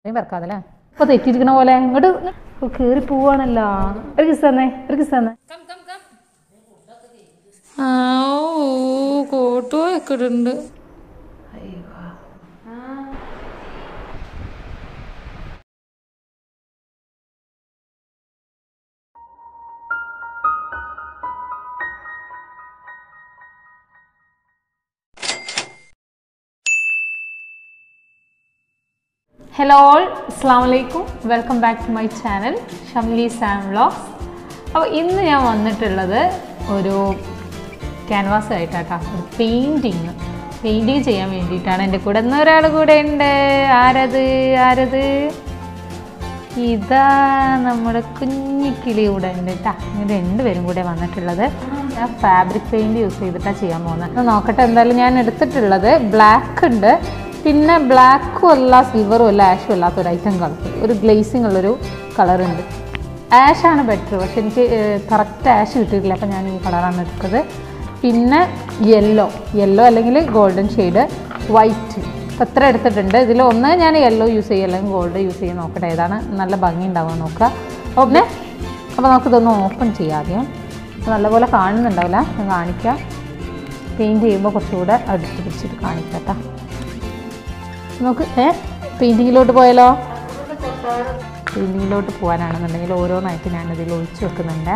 നീ വെറക്കാതല്ലേ ഇപ്പൊ തെറ്റിയിരിക്കണ പോലെ ഇങ്ങോട്ട് കേറി പോവാണല്ലോ ഒരു കിസ് തന്നെ ഒരു കിസ് തന്നെ ആ ഓ കോട്ടോ വെക്കിടുണ്ട് ഹലോ ഓൾ അസ്സാം വലൈക്കും welcome back to my channel Shamli Sam vlogs അപ്പോൾ ഇന്ന് ഞാൻ വന്നിട്ടുള്ളത് ഒരു ക്യാൻവാസ് ആയിട്ടാട്ടോ ഒരു പെയിൻറ്റിങ് പെയിൻറ്റിങ് ചെയ്യാൻ വേണ്ടിയിട്ടാണ് എൻ്റെ കൂടെ ഇന്ന് ഒരാൾ കൂടെ ഉണ്ട് ആരത് ആരത് ഇതാ നമ്മുടെ കുഞ്ഞിക്കിളി കൂടെ ഉണ്ട് കേട്ടോ ഇങ്ങനെ രണ്ടുപേരും കൂടെ വന്നിട്ടുള്ളത് ഞാൻ ഫാബ്രിക് പെയിൻറ് യൂസ് ചെയ്തിട്ടാണ് ചെയ്യാൻ പോകുന്നത് ഒന്ന് നോക്കട്ടെ എന്തായാലും ഞാൻ എടുത്തിട്ടുള്ളത് ബ്ലാക്ക് ഉണ്ട് പിന്നെ ബ്ലാക്കും അല്ല സിൽവറും അല്ല ആഷും അല്ലാത്ത ഒരു ഐറ്റം കളർ ഒരു ഗ്ലേസിങ് ഉള്ളൊരു കളറുണ്ട് ആഷാണ് ബെറ്റർ പക്ഷെ എനിക്ക് കറക്റ്റ് ആഷ് കിട്ടിയിട്ടില്ല അപ്പോൾ ഞാൻ ഈ കളറാണ് എടുത്തത് പിന്നെ യെല്ലോ യെല്ലോ അല്ലെങ്കിൽ ഗോൾഡൻ ഷെയ്ഡ് വൈറ്റ് ഇപ്പം എത്ര എടുത്തിട്ടുണ്ട് ഇതിൽ ഒന്ന് ഞാൻ യെല്ലോ യൂസ് ചെയ്യും അല്ലെങ്കിൽ ഗോൾഡ് യൂസ് ചെയ്ത് നോക്കട്ടെ ഏതാണ് നല്ല ഭംഗി ഉണ്ടാവുക നോക്കുക ഓക്കെ അപ്പോൾ നമുക്കിതൊന്ന് ഓപ്പൺ ചെയ്യാം ആദ്യം അപ്പോൾ നല്ലപോലെ കാണുന്നുണ്ടാവില്ല ഞാൻ കാണിക്കാം പെയിൻറ്റ് ചെയ്യുമ്പോൾ കുറച്ചുകൂടെ അടുത്ത് പിടിച്ചിട്ട് കാണിക്കാം കേട്ടോ നമുക്ക് ഏ പെയിൻറ്റിങ്ങിലോട്ട് പോയാലോ പെയിൻറ്റിങ്ങിലോട്ട് പോകാനാണെന്നുണ്ടെങ്കിൽ ഓരോന്നായിട്ട് ഞാനതിൽ ഒഴിച്ചു വെക്കുന്നുണ്ട്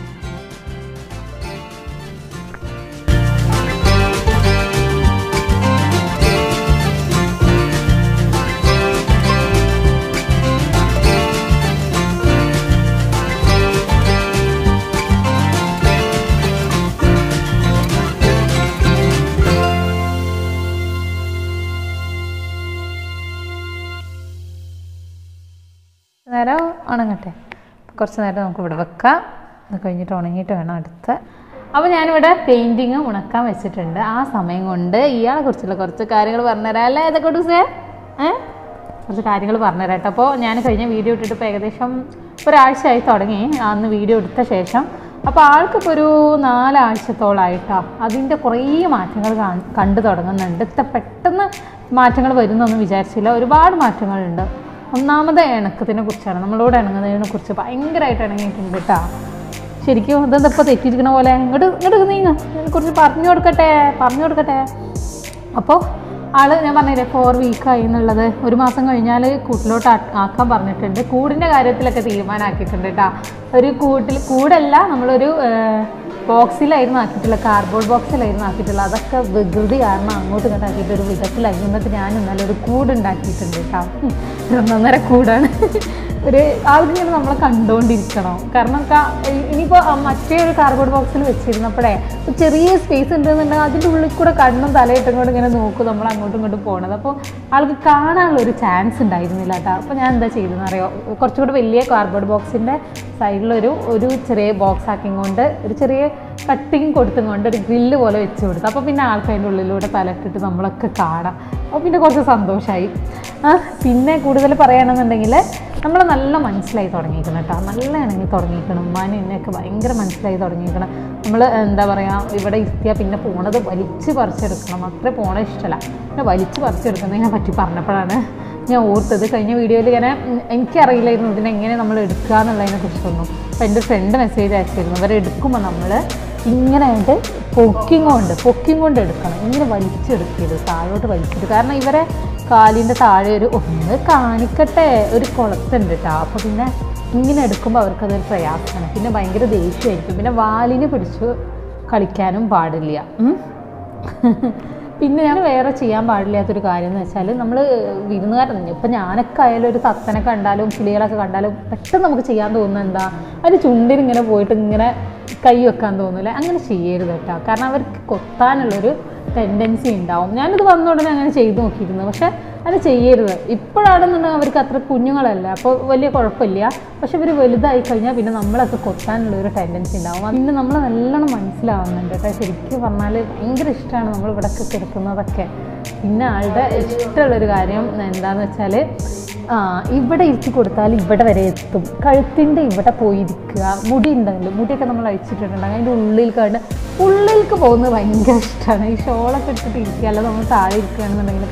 നേരം ഉണങ്ങട്ടെ കുറച്ച് നേരം നമുക്ക് ഇവിടെ വെക്കാം അത് കഴിഞ്ഞിട്ട് ഉണങ്ങിയിട്ട് വേണം അടുത്ത് അപ്പോൾ ഞാനിവിടെ പെയിൻറ്റിങ് ഉണക്കാൻ വെച്ചിട്ടുണ്ട് ആ സമയം കൊണ്ട് ഇയാളെ കുറിച്ചുള്ള കുറച്ച് കാര്യങ്ങൾ പറഞ്ഞുതരാം അല്ലേ ഇതൊക്കെ ഡൂസേ ഏ കുറച്ച് കാര്യങ്ങൾ പറഞ്ഞുതരാം കേട്ടോ അപ്പോൾ ഞാൻ കഴിഞ്ഞ വീഡിയോ ഇട്ടിട്ട് ഇപ്പോൾ ഏകദേശം ഒരാഴ്ചയായി തുടങ്ങി അന്ന് വീഡിയോ എടുത്ത ശേഷം അപ്പോൾ ആൾക്കിപ്പോൾ ഒരു നാലാഴ്ചത്തോളായിട്ടോ അതിൻ്റെ കുറേ മാറ്റങ്ങൾ കാണ് കണ്ടു തുടങ്ങുന്നുണ്ട് ഇത്ര പെട്ടെന്ന് മാറ്റങ്ങൾ വരുന്നൊന്നും വിചാരിച്ചില്ല ഒരുപാട് മാറ്റങ്ങളുണ്ട് ഒന്നാമത് ഇണക്കത്തിനെ കുറിച്ചാണ് നമ്മളോട് ഇണങ്ങുന്നതിനെ കുറിച്ച് ഭയങ്കരമായിട്ട് ഇണങ്ങിയിട്ടുണ്ട് കേട്ടോ ശരിക്കും ഇതെന്താ ഇപ്പോൾ തെറ്റിയിരിക്കണ പോലെ ഇങ്ങോട്ട് ഇങ്ങോട്ട് നീങ്ങ കുറിച്ച് പറഞ്ഞു കൊടുക്കട്ടെ പറഞ്ഞു കൊടുക്കട്ടെ അപ്പോൾ ആള് ഞാൻ പറഞ്ഞില്ലേ ഫോർ വീക്കായി എന്നുള്ളത് ഒരു മാസം കഴിഞ്ഞാൽ കൂട്ടിലോട്ട് ആ- ആക്കാൻ പറഞ്ഞിട്ടുണ്ട് കൂടിൻ്റെ കാര്യത്തിലൊക്കെ തീരുമാനമാക്കിയിട്ടുണ്ട് കേട്ടോ ഒരു കൂട്ടിൽ കൂടല്ല നമ്മളൊരു ബോക്സിലായിരുന്നു ആക്കിയിട്ടുള്ളത് കാർഡ്ബോർഡ് ബോക്സിലായിരുന്നു ആക്കിയിട്ടുള്ളത് അതൊക്കെ വികൃതി കാരണം അങ്ങോട്ട് ഇങ്ങോട്ട് ആക്കിയിട്ട് ഒരു വിധത്തിലായിരുന്നു എന്നിട്ട് ഞാൻ ഇന്നലെ ഒരു കൂടുണ്ടാക്കിയിട്ടുണ്ട് കേട്ടോ ഒന്നൊന്നര കൂടാണ് ഒരു ആൾക്കിങ്ങനെ നമ്മളെ കണ്ടുകൊണ്ടിരിക്കണം കാരണം ക- ഇനിയിപ്പോൾ മറ്റേ ഒരു കാർഡ്ബോർഡ് ബോക്സിൽ വെച്ചിരുന്നപ്പോഴേ ഒരു ചെറിയ സ്പേസ് ഉണ്ടെന്നുണ്ടെങ്കിൽ അതിൻ്റെ ഉള്ളിൽ കൂടെ കണ്ണും തലയിട്ടും കൂടെ ഇങ്ങനെ നോക്കും നമ്മൾ അങ്ങോട്ടും ഇങ്ങോട്ടും പോണത് അപ്പോൾ ആൾക്ക് കാണാനുള്ള ഒരു ചാൻസ് ഉണ്ടായിരുന്നില്ല കേട്ടോ അപ്പോൾ ഞാൻ എന്താ ചെയ്തതെന്ന് അറിയോ കുറച്ചുകൂടി വലിയ കാർഡ്ബോർഡ് ബോക്സിൻ്റെ സൈഡിലൊരു ഒരു ചെറിയ ബോക്സ് ആക്കിയും കൊണ്ട് ഒരു ചെറിയ കട്ടിങ് കൊടുത്തും കൊണ്ട് ഒരു ഗ്രില്ല് പോലെ വെച്ച് കൊടുത്തു അപ്പോൾ പിന്നെ ആൾക്ക് അതിൻ്റെ ഉള്ളിലൂടെ തലയിട്ടിട്ട് നമ്മളൊക്കെ കാണാം അപ്പോൾ പിന്നെ കുറച്ച് സന്തോഷമായി ആ പിന്നെ കൂടുതൽ പറയുകയാണെന്നുണ്ടെങ്കിൽ നമ്മൾ നല്ല മനസ്സിലായി തുടങ്ങിയിരിക്കണം കേട്ടോ നല്ല ഇണങ്ങി തുടങ്ങിയിരിക്കണം ഉമ്മാനും എന്നെയൊക്കെ ഭയങ്കര മനസ്സിലായി തുടങ്ങിയിരിക്കണം നമ്മൾ എന്താ പറയുക ഇവിടെ ഇരുത്തിയാൽ പിന്നെ പോണത് വലിച്ച് പറിച്ചെടുക്കണം അത്രേ പോണ ഇഷ്ടമല്ല പിന്നെ വലിച്ച് പറിച്ചെടുക്കുന്നതിനെ പറ്റി പറഞ്ഞപ്പോഴാണ് ഞാൻ ഓർത്തത് കഴിഞ്ഞ വീഡിയോയിൽ ഇങ്ങനെ ഉം, എനിക്കറിയില്ലായിരുന്നു ഇതിനെങ്ങനെ നമ്മൾ എടുക്കുക എന്നുള്ളതിനെ കുറിച്ചൊന്നും അപ്പോൾ എൻ്റെ ഫ്രണ്ട് മെസ്സേജ് അയച്ചിരുന്നു ഇവരെ എടുക്കുമ്പോൾ നമ്മൾ ഇങ്ങനെ ആയിട്ട് പൊക്കിങ് കൊണ്ട് പൊക്കിങ് കൊണ്ട് എടുക്കണം ഇങ്ങനെ വലിച്ചെടുക്കരുത് താഴോട്ട് വലിച്ചെടുക്കുക കാരണം ഇവരെ കാലിൻ്റെ താഴെ ഒരു ഒന്ന് കാണിക്കട്ടെ ഒരു കുളത്തുണ്ട് കേട്ടോ അപ്പോൾ പിന്നെ ഇങ്ങനെ എടുക്കുമ്പോൾ അവർക്കതൊരു പ്രയാസമാണ് പിന്നെ ഭയങ്കര ദേഷ്യമായിരിക്കും പിന്നെ വാലിന് പിടിച്ച് കളിക്കാനും പാടില്ല ഉം. പിന്നെ ഞാൻ വേറെ ചെയ്യാൻ പാടില്ലാത്തൊരു കാര്യം എന്ന് വെച്ചാൽ നമ്മൾ വിരുന്നുകാരൻ ഇപ്പം ഞാനൊക്കെ ആയാലും ഒരു തത്തനെ കണ്ടാലും കിളികളൊക്കെ കണ്ടാലും പെട്ടെന്ന് നമുക്ക് ചെയ്യാൻ തോന്നുന്നത് എന്താ അതിന് ചുണ്ടിന് ഇങ്ങനെ പോയിട്ട് ഇങ്ങനെ കൈ വെക്കാൻ തോന്നില്ല അങ്ങനെ ചെയ്യരുത് കേട്ടോ കാരണം അവർക്ക് കൊത്താനുള്ളൊരു ടെൻഡൻസി ഉണ്ടാവും ഞാനിത് വന്ന ഉടനെ അങ്ങനെ ചെയ്തു നോക്കിയിരുന്നു പക്ഷേ അത് ചെയ്യരുത് ഇപ്പോഴാണെന്നുണ്ടെങ്കിൽ അവർക്ക് അത്ര കുഞ്ഞുങ്ങളല്ല അപ്പോൾ വലിയ കുഴപ്പമില്ല പക്ഷെ ഇവർ വലുതായി കഴിഞ്ഞാൽ പിന്നെ നമ്മളൊക്കെ കൊത്താനുള്ള ഒരു ടെൻഡൻസി ഉണ്ടാവും പിന്നെ നമ്മൾ നല്ലോണം മനസ്സിലാവുന്നുണ്ട് കേട്ടോ ശരിക്കും പറഞ്ഞാൽ ഭയങ്കര ഇഷ്ടമാണ് നമ്മൾ ഇവിടെയൊക്കെ കിടക്കുന്നതൊക്കെ പിന്നെ ആളുടെ ഇഷ്ടമുള്ളൊരു കാര്യം എന്താണെന്ന് വെച്ചാൽ ആ ഇവിടെ ഇരുത്തി കൊടുത്താൽ ഇവിടെ വരെ എത്തും കഴുത്തിൻ്റെ ഇവിടെ പോയിരിക്കുക മുടി ഉണ്ടല്ലോ മുടിയൊക്കെ നമ്മൾ അഴിച്ചിട്ടുണ്ടെങ്കിൽ അതിൻ്റെ ഉള്ളിൽ കണ്ട് ഉള്ളിലേക്ക് പോകുന്നത് ഭയങ്കര ഇഷ്ടമാണ് ഈ ഷോളൊക്കെ ഇട്ടിട്ട് ഇരിക്കുക അല്ലാതെ നമ്മൾ താഴെ ഇരിക്കുകയാണെന്നുണ്ടെങ്കിലൊക്കെ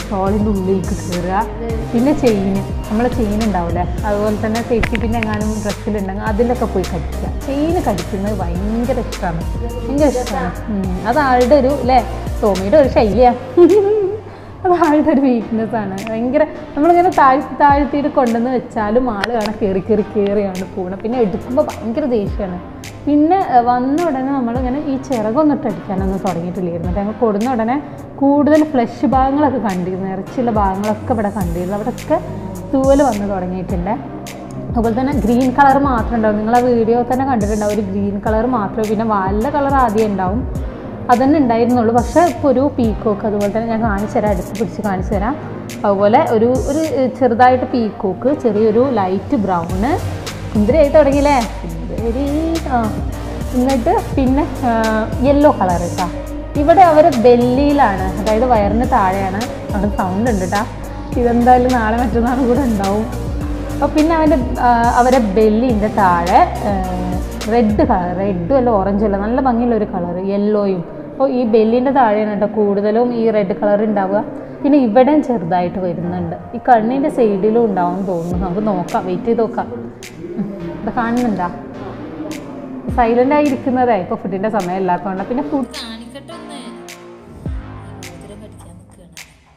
ഷോളിൻ്റെ ഉള്ളിലേക്ക് കയറുക പിന്നെ ചെയിന് നമ്മളെ ചെയിൻ ഉണ്ടാവില്ലേ അതുപോലെ തന്നെ സേഫ്റ്റി പിന്നെ എങ്ങാനും ഡ്രസ്സിലുണ്ടെങ്കിൽ അതിലൊക്കെ പോയി കടിക്കുക ചെയിന് കടിക്കുന്നത് ഭയങ്കര ഇഷ്ടമാണ് ഭയങ്കര ഇഷ്ടമാണ് അത് ആളുടെ ഒരു അല്ലേ ടോമിയുടെ ഒരു ശൈലിയാണ് അത് ആളുടെ ഒരു വീക്ക്നെസ് ആണ് ഭയങ്കര നമ്മളിങ്ങനെ താഴ്ത്തി താഴ്ത്തിയിട്ട് കൊണ്ടുവന്ന് വെച്ചാലും ആൾ കാണാൻ കയറി കയറി കയറിയാണ് പോകണം പിന്നെ എടുക്കുമ്പോൾ ഭയങ്കര ദേഷ്യമാണ് പിന്നെ അഹ് വന്ന ഉടനെ നമ്മളിങ്ങനെ ഈ ചിറകൊന്നിട്ട് അടിക്കാനൊന്നും തുടങ്ങിയിട്ടില്ലായിരുന്നു ഞങ്ങൾ കൊടുന്ന ഉടനെ കൂടുതൽ ഫ്ലഷ് ഭാഗങ്ങളൊക്കെ കണ്ടിരുന്നു ഇറച്ചിയുള്ള ഭാഗങ്ങളൊക്കെ ഇവിടെ കണ്ടിരുന്നു അവിടെയൊക്കെ തൂവൽ വന്ന് തുടങ്ങിയിട്ടുണ്ട് അതുപോലെ തന്നെ ഗ്രീൻ കളർ മാത്രമേ ഉണ്ടാവും നിങ്ങൾ ആ വീഡിയോ തന്നെ കണ്ടിട്ടുണ്ടാവും ഒരു ഗ്രീൻ കളർ മാത്രമേ പിന്നെ വാലിൻ്റെ കളർ ആദ്യം ഉണ്ടാവും അതന്നെ ഉണ്ടായിരുന്നുള്ളൂ പക്ഷേ ഇപ്പോൾ ഒരു പീക്കോക്ക് അതുപോലെ തന്നെ ഞാൻ കാണിച്ചു തരാം അടുത്ത് പിടിച്ച് കാണിച്ചു തരാം അതുപോലെ ഒരു ഒരു ചെറുതായിട്ട് പീക്കോക്ക് ചെറിയൊരു ലൈറ്റ് ബ്രൗണ് സുന്ദരിയായി തുടങ്ങിയില്ലേ സുന്ദരി ആ എന്നിട്ട് പിന്നെ യെല്ലോ കളർ കേട്ടോ ഇവിടെ അവർ ബെല്ലിയിലാണ് അതായത് വയറിന് താഴെയാണ് അവിടെ സൗണ്ട് ഉണ്ട് കേട്ടോ ഇതെന്തായാലും നാളെ മറ്റന്നാളും കൂടെ ഉണ്ടാവും അപ്പോൾ പിന്നെ അവൻ്റെ അവരെ ബെല്ലിൻ്റെ താഴെ റെഡ് കളർ റെഡും അല്ല ഓറഞ്ചും അല്ല നല്ല ഭംഗിയുള്ള ഒരു കളർ യെല്ലോയും അപ്പോൾ ഈ ബെല്ലിൻ്റെ താഴെയാണ് കേട്ടോ കൂടുതലും ഈ റെഡ് കളർ ഉണ്ടാവുക പിന്നെ ഇവിടെയും ചെറുതായിട്ട് വരുന്നുണ്ട് ഈ കണ്ണിൻ്റെ സൈഡിലും ഉണ്ടാവും തോന്നുന്നു നമുക്ക് നോക്കാം വെയിറ്റ് ചെയ്ത് നോക്കാം ഉം. ഇത് കാണുന്നുണ്ടോ സൈലൻ്റ് ആയി ഇരിക്കുന്നതേ ഇപ്പോൾ ഫുഡിൻ്റെ സമയം ഇല്ലാത്തതുകൊണ്ട് പിന്നെ ഫുഡ് കാണിക്കട്ടെ ഒന്ന് മധുരം കടിക്കാൻ നിൽക്കുകയാണ്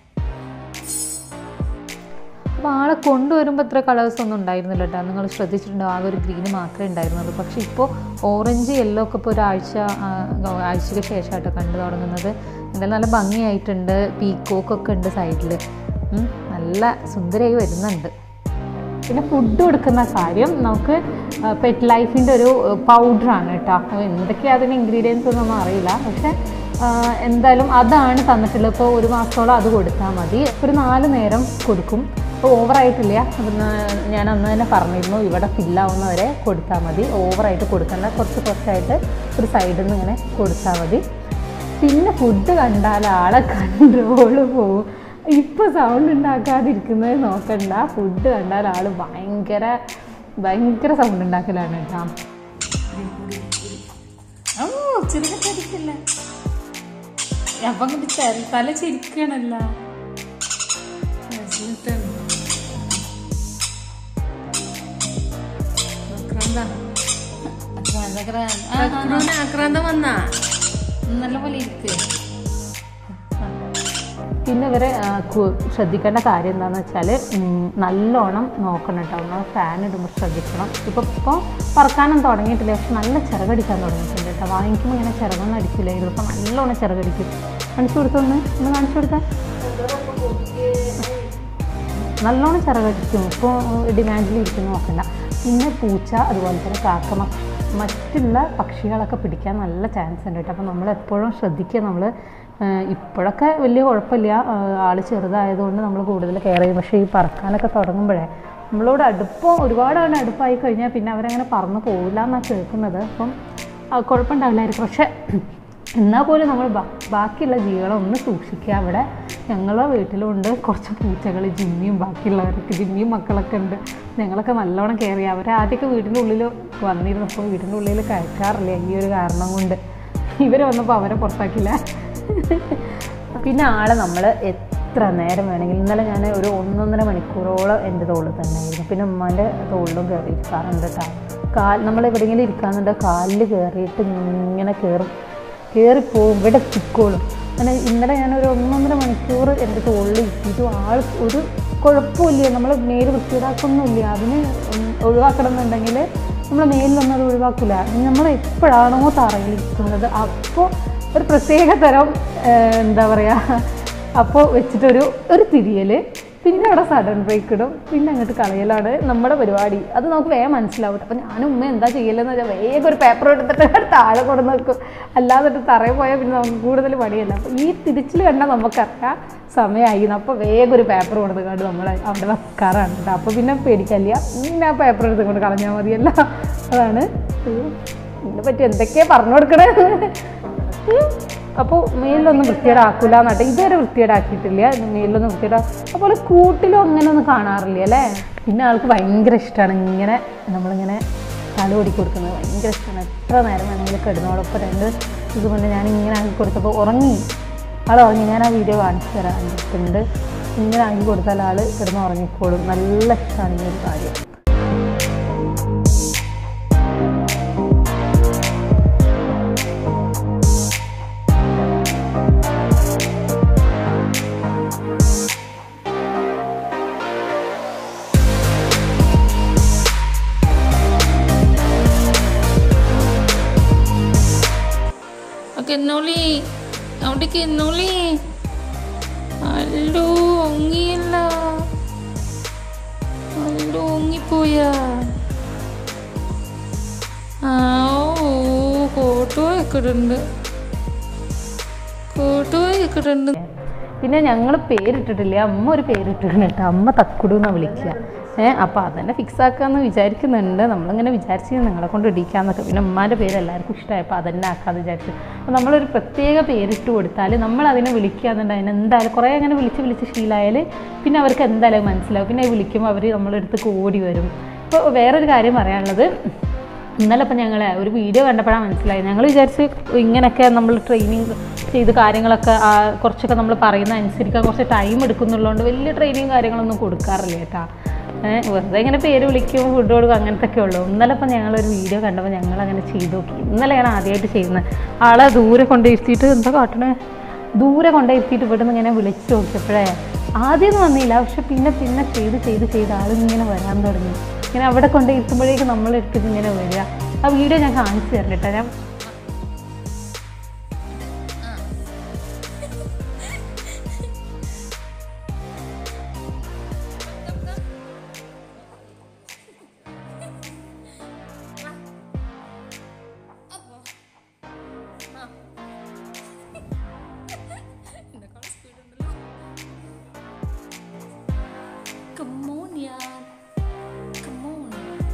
അപ്പോൾ ആളെ കൊണ്ടുവരുമ്പോൾ ഇത്ര കളേഴ്സ് ഒന്നും ഉണ്ടായിരുന്നില്ല കേട്ടോ നിങ്ങൾ ശ്രദ്ധിച്ചിട്ടുണ്ടോ ആകെ ഒരു ഗ്രീന് മാത്രമേ ഉണ്ടായിരുന്നുള്ളൂ പക്ഷേ ഇപ്പോൾ ഓറഞ്ച് യെല്ലോ ഒക്കെ ഇപ്പോൾ ഒരാഴ്ച ആ, ആഴ്ചയ്ക്ക് ശേഷമായിട്ടോ കണ്ടു തുടങ്ങുന്നത് എന്തായാലും നല്ല ഭംഗിയായിട്ടുണ്ട് പീക്കോക്കൊക്കെ ഉണ്ട് സൈഡിൽ നല്ല സുന്ദരമായി വരുന്നുണ്ട് പിന്നെ ഫുഡ് കൊടുക്കുന്ന കാര്യം നമുക്ക് പെറ്റ് ലൈഫിൻ്റെ ഒരു പൗഡറാണ് കേട്ടോ അപ്പോൾ എന്തൊക്കെയാണ് അതിന് ഇൻഗ്രീഡിയൻസ് ഒന്നും അറിയില്ല പക്ഷേ ആ, എന്തായാലും അതാണ് തന്നിട്ടുള്ളത് ഇപ്പോൾ ഒരു മാസത്തോളം അത് കൊടുത്താൽ മതി ഒരു നാല് നേരം കൊടുക്കും അപ്പോൾ ഓവറായിട്ടില്ല അപ്പം ഞാൻ അന്ന് തന്നെ പറഞ്ഞിരുന്നു ഇവിടെ ഫില്ലാവുന്നവരെ കൊടുത്താൽ മതി ഓവറായിട്ട് കൊടുക്കണ്ട കുറച്ച് കുറച്ചായിട്ട് ഒരു സൈഡിൽ നിന്ന് ഇങ്ങനെ കൊടുത്താൽ മതി പിന്നെ ഫുഡ് കണ്ടാൽ ആളെ കൺട്രോള് പോവും ഇപ്പൊ സൗണ്ട് ഉണ്ടാക്കാതിരിക്കുന്നത് നോക്കണ്ട ഫുഡ് കണ്ടാൽ ആള് ഭയങ്കര ഭയങ്കര സൗണ്ട് ഉണ്ടാക്കലാണ് കേട്ടോ ഓ ചെറുതൊക്കെ അടിക്കല്ല അപ്പൊ അങ്ങോട്ട് ചെറു തല ചിരിക്കണല്ല ആക്രാന്തം വന്നാ നല്ല പോലെ ഇരിക്കുക പിന്നെ ഇവരെ ആ, കു- ശ്രദ്ധിക്കേണ്ട കാര്യം എന്താണെന്ന് വെച്ചാൽ നല്ലോണം നോക്കണം കേട്ടോ ഒന്ന് ഫാൻ ഇടുമ്പോൾ ശ്രദ്ധിക്കണം ഇപ്പോൾ ഇപ്പോൾ പറക്കാനും തുടങ്ങിയിട്ടില്ല പക്ഷെ നല്ല ചിറകടിക്കാൻ തുടങ്ങിയിട്ടുണ്ട് കേട്ടോ വാങ്ങിക്കുമ്പോൾ ഇങ്ങനെ ചിറകൊന്നും അടിക്കില്ല ഇതിപ്പോൾ നല്ലോണം ചിറകടിക്കും കാണിച്ചു കൊടുത്തൊന്ന് ഒന്ന് കാണിച്ചു കൊടുക്കാൻ നല്ലോണം ചിറകടിക്കും ഇപ്പോൾ ഡിമാൻഡിൽ ഇരിക്കുന്ന നോക്കണ്ട പിന്നെ പൂച്ച അതുപോലെ തന്നെ കാക്ക മ- മറ്റുള്ള പക്ഷികളൊക്കെ പിടിക്കാൻ നല്ല ചാൻസ് ഉണ്ട് കേട്ടോ അപ്പോൾ നമ്മൾ എപ്പോഴും ശ്രദ്ധിക്കുക നമ്മൾ ഇപ്പോഴൊക്കെ വലിയ കുഴപ്പമില്ല ആൾ ചെറുതായതുകൊണ്ട് നമ്മൾ കൂടുതൽ കെയർ ചെയ്യും പക്ഷേ ഈ പറക്കാനൊക്കെ തുടങ്ങുമ്പോഴേ നമ്മളോട് അടുപ്പം ഒരുപാടാണ് അടുപ്പായി കഴിഞ്ഞാൽ പിന്നെ അവരങ്ങനെ പറന്ന് പോകില്ല എന്നാണ് കേൾക്കുന്നത് അപ്പം ആ, കുഴപ്പമുണ്ടാവില്ലായിരിക്കും പക്ഷേ എന്നാൽ പോലും നമ്മൾ ബാ- ബാക്കിയുള്ള ജീവികളെ ഒന്ന് സൂക്ഷിക്കുക അവിടെ ഞങ്ങളെ വീട്ടിലുണ്ട് കുറച്ച് പൂച്ചകൾ ജിമ്മിയും ബാക്കിയുള്ളവരൊക്കെ ജിമ്മിയും മക്കളൊക്കെ ഉണ്ട് ഞങ്ങളൊക്കെ നല്ലോണം കെയർ ചെയ്യുക അവർ ആദ്യമൊക്കെ വീടിൻ്റെ ഉള്ളിൽ വന്നിരുന്നപ്പോൾ വീടിൻ്റെ ഉള്ളിൽ കയറ്റാറില്ല ഈ ഒരു കാരണം കൊണ്ട് ഇവർ വന്നപ്പോൾ അവരെ പുറത്താക്കില്ല പിന്നെ ആളെ നമ്മൾ എത്ര നേരം വേണമെങ്കിലും ഇന്നലെ ഞാൻ ഒരു ഒന്നൊന്നര മണിക്കൂറോളം എൻ്റെ തോളിൽ തന്നെ ആയിരുന്നു പിന്നെ ഉമ്മാൻ്റെ തോളിലും കയറി ഇരിക്കാറുണ്ട് കേട്ടോ കാൽ നമ്മൾ എവിടെയെങ്കിലും ഇരിക്കാന്നുണ്ട് കാലിൽ കയറിയിട്ട് ഇങ്ങനെ കയറും കയറിപ്പോവും ഇവിടെ എത്തിക്കോളും അങ്ങനെ ഇന്നലെ ഞാൻ ഒരു ഒന്നൊന്നര മണിക്കൂർ എൻ്റെ തോളിൽ ഇരിച്ചിട്ട് ആൾ ഒരു കുഴപ്പമില്ല നമ്മൾ മേല് വൃത്തിയിടാക്കൊന്നുമില്ല അതിന് ഉം ഒഴിവാക്കണം എന്നുണ്ടെങ്കിൽ നമ്മൾ മേലിലൊന്നും അത് ഒഴിവാക്കില്ല നമ്മൾ എപ്പോഴാണോ തറയിൽ ഇരിക്കുന്നത് അപ്പോൾ ഒരു പ്രത്യേക തരം ഏഹ്, എന്താ പറയുക അപ്പോൾ വെച്ചിട്ടൊരു ഒരു തിരിയൽ പിന്നെ അവിടെ സഡൻ ബ്രേക്ക് ഇടും പിന്നെ അങ്ങോട്ട് കളയലാണ് നമ്മുടെ പരിപാടി അത് നമുക്ക് വേഗം മനസ്സിലാവും അപ്പം ഞാനും ഉമ്മ എന്താ ചെയ്യലെന്ന് വെച്ചാൽ വേഗം ഒരു പേപ്പർ എടുത്തിട്ട് താഴെ കൊണ്ട് വെക്കും അല്ലാതെ തറയിൽ പോയാൽ പിന്നെ നമുക്ക് കൂടുതൽ പണിയല്ല അപ്പോൾ ഈ തിരിച്ചിൽ കണ്ടാൽ നമുക്കറിയാം സമയമായി അപ്പോൾ വേഗം ഒരു പേപ്പർ കൊടുത്ത് കണ്ട് നമ്മൾ അവിടെ വെക്കാറാണ് കേട്ടോ അപ്പോൾ പിന്നെ പേടിക്കില്ല പിന്നെ ആ പേപ്പർ എടുത്ത് കൊണ്ട് കളഞ്ഞാൽ മതിയല്ല അതാണ് ഇതിനെ പറ്റി എന്തൊക്കെയാ പറഞ്ഞു കൊടുക്കണേ അപ്പോൾ മേലിലൊന്നും വൃത്തിയേടാക്കൂല എന്നിട്ട് ഇതുവരെ വൃത്തിയേടാക്കിയിട്ടില്ല മേലിലൊന്നും വൃത്തിയേടാ അപ്പോൾ കൂട്ടിലും അങ്ങനെ ഒന്നും കാണാറില്ല അല്ലേ പിന്നെ ആൾക്ക് ഭയങ്കര ഇഷ്ടമാണ് ഇങ്ങനെ നമ്മളിങ്ങനെ തല ഓടി കൊടുക്കുന്നത് ഭയങ്കര ഇഷ്ടമാണ് എത്ര നേരം വേണമെങ്കിലും കിടന്നോടൊപ്പം രണ്ട് ഇത് കൊണ്ട് ഞാൻ ഇങ്ങനെ ആക്കി കൊടുത്തപ്പോൾ ഉറങ്ങി ആൾ ഉറങ്ങി ഞാൻ ആ വീഡിയോ കാണിച്ചു തരാം ഉണ്ട് ഇങ്ങനെ ആക്കി കൊടുത്താൽ ആൾ കിടന്ന് ഉറങ്ങിക്കോളും നല്ല ഇഷ്ടമാണ് ഈ ഒരു കാര്യം ഓക്കെ എന്നോളി അവിടേക്ക് എന്നോളി അല്ലോ ഒങ്ങിയല്ല അല്ലോ ഒങ്ങിപ്പോയാ ആ ഓ കോട്ടോ വെക്കിടുണ്ട് കോട്ടോ വെക്കിടുണ്ട് പിന്നെ ഞങ്ങൾ പേരിട്ടിട്ടില്ല അമ്മ ഒരു പേരിട്ടിട്ടുണ്ട് കേട്ടോ അമ്മ തക്കുടു എന്നാണ് വിളിക്കുക ഏഹ് അപ്പോൾ അതന്നെ ഫിക്സ് ആക്കാമെന്ന് വിചാരിക്കുന്നുണ്ട് നമ്മളിങ്ങനെ വിചാരിച്ച് നിങ്ങളെ കൊണ്ട് ഇടിക്കാന്നൊക്കെ പിന്നെ ഉമ്മാൻ്റെ പേര് എല്ലാവർക്കും ഇഷ്ടമായപ്പോൾ അതന്നെ ആക്കാമെന്ന് വിചാരിച്ചു അപ്പോൾ നമ്മളൊരു പ്രത്യേക പേരിട്ട് കൊടുത്താൽ നമ്മൾ അതിനെ വിളിക്കുകയെന്നുണ്ട് അതിന് എന്തായാലും കുറേ അങ്ങനെ വിളിച്ച് വിളിച്ച് ശീലമായാൽ പിന്നെ അവർക്ക് എന്തായാലും മനസ്സിലാവും പിന്നെ വിളിക്കുമ്പോൾ അവർ നമ്മളെടുത്ത് ഓടി വരും ഇപ്പോൾ വേറൊരു കാര്യം പറയാനുള്ളത് ഇന്നലെ ഇപ്പം ഞങ്ങൾ ഒരു വീഡിയോ കണ്ടപ്പോഴാണ് മനസ്സിലായത് ഞങ്ങൾ വിചാരിച്ച് ഇങ്ങനെയൊക്കെ നമ്മൾ ട്രെയിനിങ് ചെയ്ത് കാര്യങ്ങളൊക്കെ ആ, കുറച്ചൊക്കെ നമ്മൾ പറയുന്ന അനുസരിക്കാൻ കുറച്ച് ടൈം എടുക്കുന്നുള്ളതുകൊണ്ട് വലിയ ട്രെയിനിങ് കാര്യങ്ങളൊന്നും കൊടുക്കാറില്ല കേട്ടാ ഏഹ് വെറുതെ ഇങ്ങനെ പേര് വിളിക്കും ഫുഡ് കൊടുക്കും അങ്ങനത്തെ ഒക്കെ ഉള്ളൂ ഇന്നലെ ഇപ്പം ഞങ്ങളൊരു വീഡിയോ കണ്ടപ്പോൾ ഞങ്ങൾ അങ്ങനെ ചെയ്ത് നോക്കി ഇന്നലെയാണ് ആദ്യമായിട്ട് ചെയ്യുന്നത് ആളെ ദൂരെ കൊണ്ടിരുത്തിയിട്ട് എന്താ കാട്ടണേ ദൂരെ കൊണ്ടിരുത്തിയിട്ട് ഇവിടെ നിന്ന് ഇങ്ങനെ വിളിച്ച് നോക്കിയപ്പോഴേ ആദ്യമൊന്നും വന്നില്ല പക്ഷെ പിന്നെ പിന്നെ ചെയ്ത് ചെയ്ത് ചെയ്ത് ആളിങ്ങനെ വരാൻ തുടങ്ങി ഇങ്ങനെ അവിടെ കൊണ്ട് ഇരുത്തുമ്പോഴേക്കും നമ്മളെടുത്തിട്ട് ഇങ്ങനെ വരിക ആ വീഡിയോ ഞാൻ കാണിച്ചു തരണ്ട കേട്ടോ ഞാൻ Come on, yaar. Come on.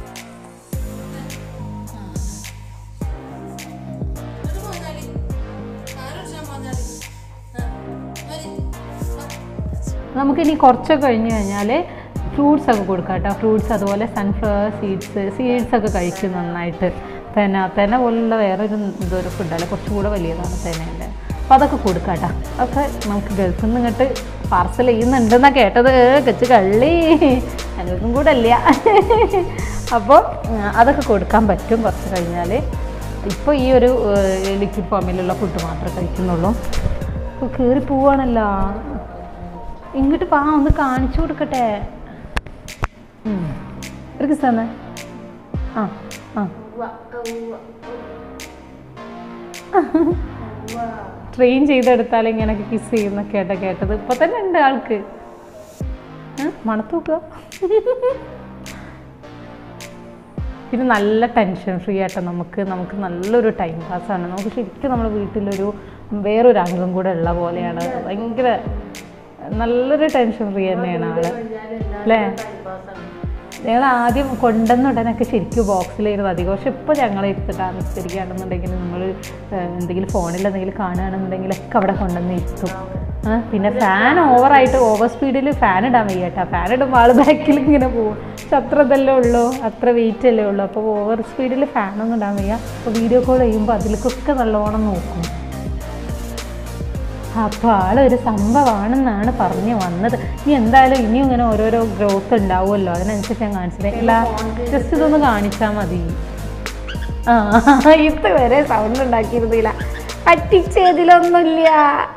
നമുക്കിനി കുറച്ചൊക്കെ കഴിഞ്ഞ് കഴിഞ്ഞാൽ ഫ്രൂട്ട്സ് ഒക്കെ കൊടുക്കാം കേട്ടോ ഫ്രൂട്ട്സ് അതുപോലെ സൺഫ്ലവർ സീഡ്സ് സീഡ്സ് ഒക്കെ കഴിക്കും നന്നായിട്ട് തെന തെന പോലുള്ള വേറൊരു ഇതൊരു ഫുഡല്ല കുറച്ചും കൂടെ വലിയതാണ് തെനേൻ്റെ അപ്പോൾ അതൊക്കെ കൊടുക്കാം കേട്ടോ അതൊക്കെ നമുക്ക് ഗൾഫിൽ നിന്ന് ഇങ്ങോട്ട് പാർസൽ ചെയ്യുന്നുണ്ടെന്നാണ് കേട്ടത് കച്ച് കള്ളി എനിക്കും കൂടെ ഇല്ല അപ്പോൾ അതൊക്കെ കൊടുക്കാൻ പറ്റും കുറച്ച് കഴിഞ്ഞാൽ ഇപ്പോൾ ഈ ഒരു ലിക്വിഡ് ഫോമിലുള്ള ഫുഡ് മാത്രമേ കഴിക്കുന്നുള്ളൂ ഇപ്പോൾ കയറി പോവാണല്ലോ ഇങ്ങോട്ട് പാ ഒന്ന് കാണിച്ചു കൊടുക്കട്ടെ ഉം. ഒരു കിസ് തന്നെ ആ ആ ട്രെയിൻ ചെയ്തെടുത്താൽ ഇങ്ങനെയൊക്കെ കിസ് ചെയ്യുന്ന കേട്ട കേട്ടത് ഇപ്പൊ തന്നെ ഉണ്ട് ആൾക്ക് ഏ? മണത്ത് നോക്കുക പിന്നെ നല്ല ടെൻഷൻ ഫ്രീ ആയിട്ട് നമുക്ക് നമുക്ക് നല്ലൊരു ടൈം പാസ്സാണ് നമുക്ക് ശരിക്കും നമ്മുടെ വീട്ടിലൊരു വേറൊരു അംഗം കൂടെ ഉള്ള പോലെയാണ് ഭയങ്കര നല്ലൊരു ടെൻഷൻ ഫ്രീ തന്നെയാണ് ആള് അല്ലേ ഞങ്ങൾ ആദ്യം കൊണ്ടുവന്ന ഉടനൊക്കെ ശരിക്കും ബോക്സിലായിരുന്നു അധികം പക്ഷെ ഇപ്പോൾ ഞങ്ങൾ ഇരുത്തിട്ട് അനുസരിക്കുകയാണെന്നുണ്ടെങ്കിൽ നമ്മൾ എന്തെങ്കിലും ഫോണിൽ എന്തെങ്കിലും കാണുകയാണെന്നുണ്ടെങ്കിലൊക്കെ അവിടെ കൊണ്ടുവന്ന് ഇരുത്തും ആ, പിന്നെ ഫാൻ ഓവറായിട്ട് ഓവർ സ്പീഡിൽ ഫാൻ ഇടാൻ വയ്യ കേട്ടോ ഫാൻ ഇടുമ്പോൾ ആൾ ബാക്കിൽ ഇങ്ങനെ പോകും പക്ഷെ അത്ര ഇതല്ലേ ഉള്ളൂ അത്ര വെയിറ്റ് അല്ലേ ഉള്ളൂ അപ്പോൾ ഓവർ സ്പീഡിൽ ഫാനൊന്നും ഇടാൻ വയ്യ അപ്പോൾ വീഡിയോ കോൾ ചെയ്യുമ്പോൾ അതിലേക്കൊക്കെ നല്ലോണം നോക്കും അപ്പോൾ ആളൊരു സംഭവമാണെന്നാണ് പറഞ്ഞു വന്നത് ഇനി എന്തായാലും ഇനിയും ഇങ്ങനെ ഓരോരോ ഗ്രോത്ത് ഉണ്ടാവുമല്ലോ അതിനനുസരിച്ച് ഞാൻ കാണിച്ചിട്ടില്ല ജസ്റ്റ് ഇതൊന്ന് കാണിച്ചാൽ മതി ആ ഇതുവരെ സൗണ്ട് ഉണ്ടാക്കിയിരുന്നില്ല പറ്റിച്ചതിലൊന്നുമില്ല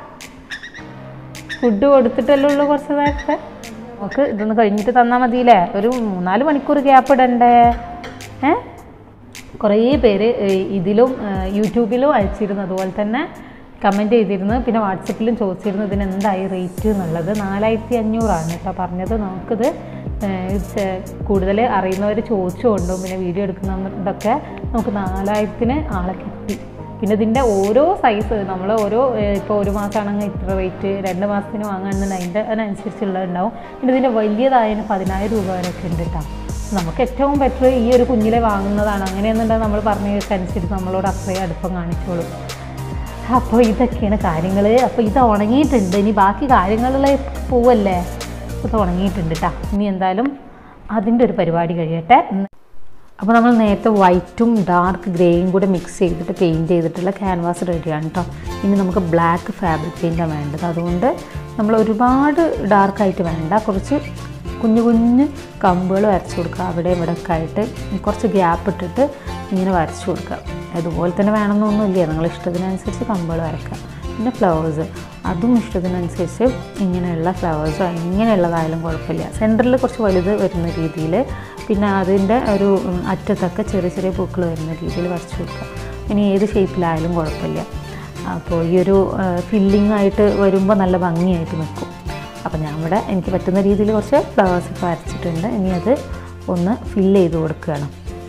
ഫുഡ് കൊടുത്തിട്ടല്ലേ ഉള്ളൂ കുറച്ച് നേരത്തെ നമുക്ക് ഇതൊന്ന് കഴിഞ്ഞിട്ട് തന്നാൽ മതിയില്ലേ ഒരു മൂന്നാല് മണിക്കൂർ ഗ്യാപ്പ് ഇടണ്ടേ ഏ കുറേ പേര് ഏഹ്, ഇതിലും ഏഹ്, യൂട്യൂബിലും അയച്ചിരുന്നു അതുപോലെ തന്നെ കമൻറ്റ് ചെയ്തിരുന്നു പിന്നെ വാട്സപ്പിലും ചോദിച്ചിരുന്നു ഇതിന് എന്തായി റേറ്റ് എന്നുള്ളത് നാലായിരത്തി അഞ്ഞൂറാണ് കേട്ടോ പറഞ്ഞത് നമുക്കിത് കൂടുതൽ അറിയുന്നവർ ചോദിച്ചുകൊണ്ടും പിന്നെ വീഡിയോ എടുക്കുന്നതൊക്കെ നമുക്ക് നാലായിരത്തിന് ആളെ കിട്ടി പിന്നെ ഇതിൻ്റെ ഓരോ സൈസ് നമ്മൾ ഓരോ ഇപ്പോൾ ഒരു മാസമാണെങ്കിൽ ഇത്ര റേറ്റ് രണ്ട് മാസത്തിന് വാങ്ങുകയാണെന്നുണ്ടെങ്കിൽ അതിൻ്റെ അതിനനുസരിച്ചുള്ളത് ഉണ്ടാവും പിന്നെ ഇതിൻ്റെ വലിയതായതിന് പതിനായിരം രൂപ വരെയൊക്കെ ഉണ്ട് കേട്ടോ നമുക്ക് ഏറ്റവും ബെറ്റർ ഈ ഒരു കുഞ്ഞിലെ വാങ്ങുന്നതാണ് അങ്ങനെയെന്നുണ്ടെങ്കിൽ നമ്മൾ പറഞ്ഞതനുസരിച്ച് നമ്മളോട് അത്രയും അടുപ്പം കാണിച്ചോളും അപ്പോൾ ഇതൊക്കെയാണ് കാര്യങ്ങൾ അപ്പോൾ ഇത് ഉണങ്ങിയിട്ടുണ്ട് ഇനി ബാക്കി കാര്യങ്ങളിലേക്ക് പോവല്ലേ ഇത് ഉണങ്ങിയിട്ടുണ്ട് കേട്ടോ ഇനി എന്തായാലും അതിൻ്റെ ഒരു പരിപാടി കഴിയട്ടെ അപ്പോൾ നമ്മൾ നേരത്തെ വൈറ്റും ഡാർക്ക് ഗ്രേയും കൂടെ മിക്സ് ചെയ്തിട്ട് പെയിൻറ്റ് ചെയ്തിട്ടുള്ള ക്യാൻവാസ് റെഡിയാണ് കേട്ടോ ഇനി നമുക്ക് ബ്ലാക്ക് ഫാബ്രിക് പെയിൻറ്റാണ് വേണ്ടത് അതുകൊണ്ട് നമ്മൾ ഒരുപാട് ഡാർക്കായിട്ട് വേണ്ട കുറച്ച് കുഞ്ഞു കുഞ്ഞു കമ്പുകൾ വരച്ചു കൊടുക്കുക അവിടെ ഇവിടെ ഒക്കെ ആയിട്ട് കുറച്ച് ഗ്യാപ്പ് ഇട്ടിട്ട് ഇങ്ങനെ വരച്ചു കൊടുക്കുക അതുപോലെ തന്നെ വേണമെന്നൊന്നുമില്ല നിങ്ങൾ ഇഷ്ടത്തിനനുസരിച്ച് കമ്പുകൾ വരയ്ക്കുക പിന്നെ ഫ്ലവേഴ്സ് അതും ഇഷ്ടത്തിനനുസരിച്ച് ഇങ്ങനെയുള്ള ഫ്ലവേഴ്സോ ഇങ്ങനെയുള്ളതായാലും കുഴപ്പമില്ല സെൻറ്ററിൽ കുറച്ച് വലുത് വരുന്ന രീതിയിൽ പിന്നെ അതിൻ്റെ ഒരു ഉം, അറ്റത്തൊക്കെ ചെറിയ ചെറിയ പൂക്കൾ വരുന്ന രീതിയിൽ വരച്ചു കൊടുക്കുക ഇനി ഏത് ഷേപ്പിലായാലും കുഴപ്പമില്ല അപ്പോൾ ഈ ഒരു ഫില്ലിംഗ് ആയിട്ട് വരുമ്പോൾ നല്ല ഭംഗിയായിട്ട് നിൽക്കും അപ്പോൾ ഞാൻ ഇവിടെ എനിക്ക് പറ്റുന്ന രീതിയിൽ കുറച്ച് ഫ്ലവേഴ്സൊക്കെ വരച്ചിട്ടുണ്ട് ഇനി അത് ഒന്ന് ഫില്ല് ചെയ്ത് കൊടുക്കുകയാണ്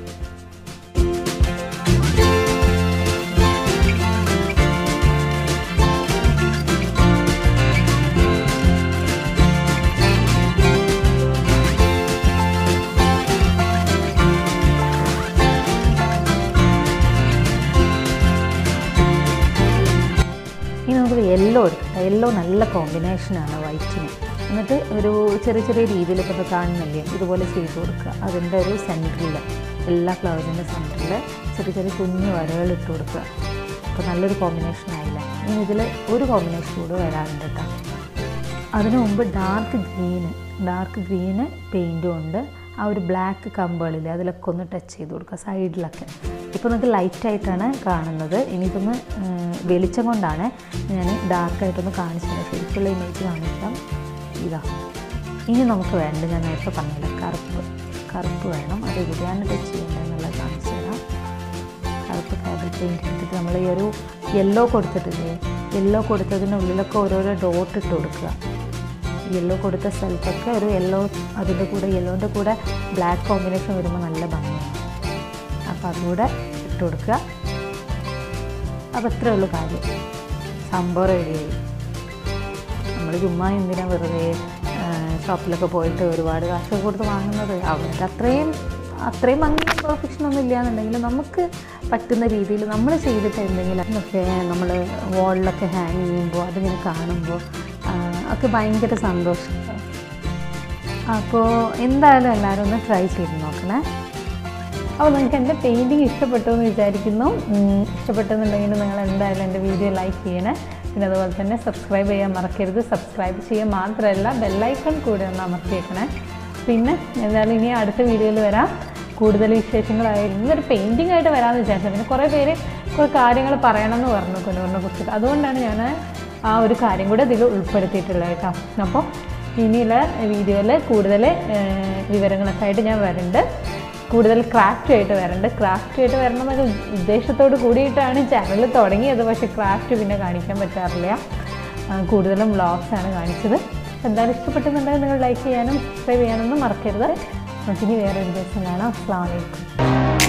ഇനി നമുക്ക് യെല്ലോ എടുക്കാം യെല്ലോ നല്ല കോമ്പിനേഷനാണ് വൈറ്റിന് എന്നിട്ട് ഒരു ചെറിയ ചെറിയ രീതിയിൽ ഇപ്പോൾ ഇത് കാണുന്നില്ലേ ഇതുപോലെ ചെയ്ത് കൊടുക്കുക അതിൻ്റെ ഒരു സെൻറ്ററിൽ എല്ലാ ഫ്ലവറിൻ്റെ സെൻറ്ററിൽ ചെറിയ ചെറിയ കുഞ്ഞു വരകൾ ഇട്ട് കൊടുക്കുക അപ്പോൾ നല്ലൊരു കോമ്പിനേഷൻ ആയില്ല ഇനി ഇതിൽ ഒരു കോമ്പിനേഷൻ കൂടെ വരാറുണ്ട് കേട്ടോ അതിനു മുമ്പ് ഡാർക്ക് ഗ്രീന് ഡാർക്ക് ഗ്രീന് പെയിൻറ്റും ഉണ്ട് ആ ഒരു ബ്ലാക്ക് കമ്പുകളിൽ അതിലൊക്കെ ഒന്ന് ടച്ച് ചെയ്ത് കൊടുക്കുക സൈഡിലൊക്കെ ഇപ്പോൾ നിങ്ങൾക്ക് ലൈറ്റായിട്ടാണ് കാണുന്നത് ഇനിയിതൊന്ന് ഉം, വെളിച്ചം കൊണ്ടാണ് ഞാൻ ഡാർക്കായിട്ടൊന്ന് കാണിച്ചത് ശരിക്കുള്ള ഇമേജ് കാണിക്കാം ഇതാ ഇനി നമുക്ക് വേണ്ട ഞാൻ നേരത്തെ പറഞ്ഞില്ല കറുപ്പ് കറുപ്പ് വേണം അത് എവിടെയാണ് ടച്ച് ചെയ്യേണ്ടതെന്നുള്ളത് കാണിച്ചു തരാം കറുപ്പ് ഫാബ്രിക് പെയിൻറ്റ് എടുത്തിട്ട് നമ്മൾ ഈ ഒരു യെല്ലോ കൊടുത്തിട്ടില്ലേ യെല്ലോ കൊടുത്തതിനുള്ളിലൊക്കെ ഓരോരോ ഡോട്ട് ഇട്ട് കൊടുക്കുക യെല്ലോ കൊടുത്ത സ്ഥലത്തൊക്കെ ഒരു യെല്ലോ അതിൻ്റെ കൂടെ യെല്ലോൻ്റെ കൂടെ ബ്ലാക്ക് കോമ്പിനേഷൻ വരുമ്പോൾ നല്ല ഭംഗിയാണ് അപ്പോൾ അതുകൂടെ ഇട്ട് കൊടുക്കുക അപ്പോൾ ഇത്രയേ ഉള്ളൂ കാര്യം സംഭവം റെഡിയായി നമ്മൾ ചുമ്മാ എന്തിനാ വെറുതെ ആ, ഷോപ്പിലൊക്കെ പോയിട്ട് ഒരുപാട് കാശൊക്കെ കൊടുത്ത് വാങ്ങുന്നത് അവരുടെ അത്രയും അത്രയും ഭംഗി പെർഫെക്ഷൻ ഒന്നും ഇല്ലയെന്നുണ്ടെങ്കിൽ നമുക്ക് പറ്റുന്ന രീതിയിൽ നമ്മൾ ചെയ്തിട്ട് എന്തെങ്കിലും ഒക്കെ നമ്മൾ വാളിലൊക്കെ ഹാങ് ചെയ്യുമ്പോൾ അതിങ്ങനെ കാണുമ്പോൾ ആ, ഒക്കെ ഭയങ്കര സന്തോഷം അപ്പോൾ എന്തായാലും എല്ലാവരും ഒന്ന് ട്രൈ ചെയ്ത് നോക്കണേ അപ്പോൾ നിങ്ങൾക്ക് എൻ്റെ പെയിൻറ്റിങ് ഇഷ്ടപ്പെട്ടു എന്ന് വിചാരിക്കുന്നു ഉം, ഇഷ്ടപ്പെട്ടെന്നുണ്ടെങ്കിൽ നിങ്ങൾ എന്തായാലും എൻ്റെ വീഡിയോ ലൈക്ക് ചെയ്യണേ പിന്നെ അതുപോലെ തന്നെ സബ്സ്ക്രൈബ് ചെയ്യാൻ മറക്കരുത് സബ്സ്ക്രൈബ് ചെയ്യുക മാത്രമല്ല ബെല്ലൈക്കൺ കൂടെ ഒന്ന് അമർത്തിയേക്കണേ പിന്നെ എന്തായാലും ഇനി അടുത്ത വീഡിയോയിൽ വരാം കൂടുതൽ വിശേഷങ്ങളായിരുന്നു ഇന്നൊരു പെയിൻറ്റിംഗ് ആയിട്ട് വരാമെന്ന് വിചാരിച്ചത് പിന്നെ കുറേ പേര് കുറേ കാര്യങ്ങൾ പറയണമെന്ന് പറഞ്ഞു കുഞ്ഞുറിനെ കുറിച്ചിട്ട് അതുകൊണ്ടാണ് ഞാൻ ആ ഒരു കാര്യം കൂടെ ഇതിൽ ഉൾപ്പെടുത്തിയിട്ടുള്ളത് കേട്ടോ അപ്പോൾ ഇനിയുള്ള വീഡിയോയിൽ കൂടുതൽ ഏഹ്, വിവരങ്ങളൊക്കെ ആയിട്ട് ഞാൻ വരുന്നുണ്ട് കൂടുതൽ ക്രാഫ്റ്റ് ആയിട്ട് വരണ്ട് ക്രാഫ്റ്റ് ആയിട്ട് വരണം എന്നൊക്കെ ഉദ്ദേശത്തോട് കൂടിയിട്ടാണ് ചാനൽ തുടങ്ങിയത് പക്ഷേ ക്രാഫ്റ്റ് പിന്നെ കാണിക്കാൻ പറ്റാറില്ല ആ, കൂടുതലും വ്ളോഗ്സ് ആണ് കാണിച്ചത് എന്തായാലും ഇഷ്ടപ്പെട്ടെന്നുണ്ടെങ്കിൽ നിങ്ങൾ ലൈക്ക് ചെയ്യാനും സബ്സ്ക്രൈബ് ചെയ്യാനൊന്നും മറക്കരുത് നമുക്കിനി വേറെ ഒരു ദിവസം കാണാം അസ്സാം വലൈക്കും